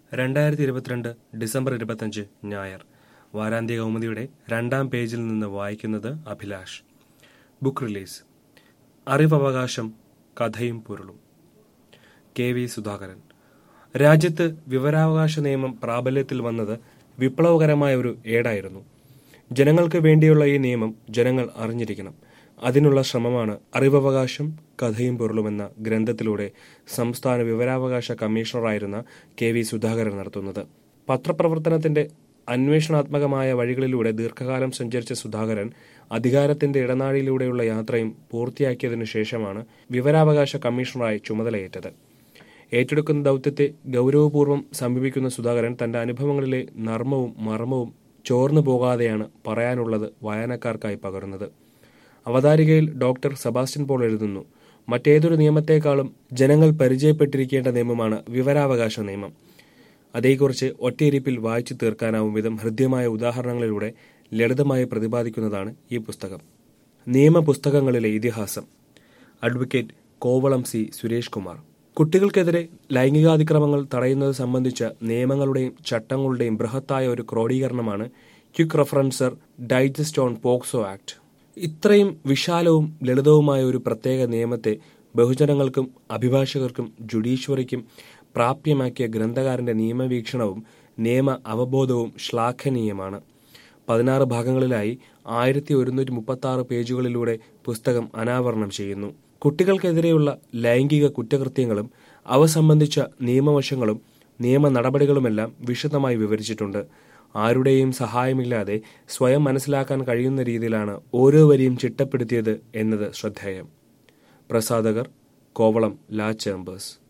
രണ്ടായിരത്തി ഇരുപത്തിരണ്ട് ഡിസംബർ ഇരുപത്തഞ്ച് ഞായർ വാരാന്ത്യ കൗമുദിയുടെ രണ്ടാം പേജിൽ നിന്ന് വായിക്കുന്നത് അഭിലാഷ് ബുക്ക് റിലീസ് അറിവവകാശം കഥയും പൊരുളും കെ വി സുധാകരൻ രാജ്യത്ത് വിവരാവകാശ നിയമം പ്രാബല്യത്തിൽ വന്നത് വിപ്ലവകരമായ ഒരു ഏടായിരുന്നു ജനങ്ങൾക്ക് വേണ്ടിയുള്ള ഈ നിയമം ജനങ്ങൾ അറിഞ്ഞിരിക്കണം അതിനുള്ള ശ്രമമാണ് അറിവവകാശം കഥയും പൊരുളും എന്ന ഗ്രന്ഥത്തിലൂടെ സംസ്ഥാന വിവരാവകാശ കമ്മീഷണറായിരുന്ന കെ വി സുധാകരൻ നടത്തുന്നത് പത്രപ്രവർത്തനത്തിന്റെ അന്വേഷണാത്മകമായ വഴികളിലൂടെ ദീർഘകാലം സഞ്ചരിച്ച സുധാകരൻ അധികാരത്തിന്റെ ഇടനാഴിയിലൂടെയുള്ള യാത്രയും പൂർത്തിയാക്കിയതിനു ശേഷമാണ് വിവരാവകാശ കമ്മീഷണറായി ചുമതലയേറ്റത് ഏറ്റെടുക്കുന്ന ദൗത്യത്തെ ഗൗരവപൂർവ്വം സമീപിക്കുന്ന സുധാകരൻ തന്റെ അനുഭവങ്ങളിലെ നർമ്മവും മർമ്മവും ചോർന്നു പോകാതെയാണ് പറയാനുള്ളത് വായനക്കാർക്കായി പകരുന്നത് അവതാരികയിൽ ഡോക്ടർ സെബാസ്റ്റ്യൻ പോൾ എഴുതുന്നു മറ്റേതൊരു നിയമത്തെക്കാളും ജനങ്ങൾ പരിചയപ്പെട്ടിരിക്കേണ്ട നിയമമാണ് വിവരാവകാശ നിയമം അതേക്കുറിച്ച് ഒറ്റയിരിപ്പിൽ വായിച്ചു തീർക്കാനാവും വിധം ഹൃദ്യമായ ഉദാഹരണങ്ങളിലൂടെ ലളിതമായി പ്രതിപാദിക്കുന്നതാണ് ഈ പുസ്തകം നിയമപുസ്തകങ്ങളിലെ ഇതിഹാസം അഡ്വക്കേറ്റ് കോവളം സി സുരേഷ് കുമാർ കുട്ടികൾക്കെതിരെ ലൈംഗികാതിക്രമങ്ങൾ തടയുന്നത് സംബന്ധിച്ച നിയമങ്ങളുടെയും ചട്ടങ്ങളുടെയും ബൃഹത്തായ ഒരു ക്രോഡീകരണമാണ് quick referencer digest on POCSO Act ഇത്രയും വിശാലവും ലളിതവുമായ ഒരു പ്രത്യേക നിയമത്തെ ബഹുജനങ്ങൾക്കും അഭിഭാഷകർക്കും ജുഡീഷ്യറിക്കും പ്രാപ്യമാക്കിയ ഗ്രന്ഥകാരന്റെ നിയമവീക്ഷണവും നിയമ അവബോധവും ശ്ലാഘനീയമാണ് പതിനാറ് ഭാഗങ്ങളിലായി ആയിരത്തി ഒരുന്നൂറ്റി മുപ്പത്തി ആറ് പേജുകളിലൂടെ പുസ്തകം അനാവരണം ചെയ്യുന്നു കുട്ടികൾക്കെതിരെയുള്ള ലൈംഗിക കുറ്റകൃത്യങ്ങളും അവ സംബന്ധിച്ച നിയമവശങ്ങളും നിയമ നടപടികളുമെല്ലാം വിശദമായി വിവരിച്ചിട്ടുണ്ട് ആരുടെയും സഹായമില്ലാതെ സ്വയം മനസ്സിലാക്കാൻ കഴിയുന്ന രീതിയിലാണ് ഓരോ വരിയും ചിട്ടപ്പെടുത്തിയത് എന്നത് ശ്രദ്ധേയം പ്രസാധകർ കോവളം ലാ ചേംബേഴ്സ്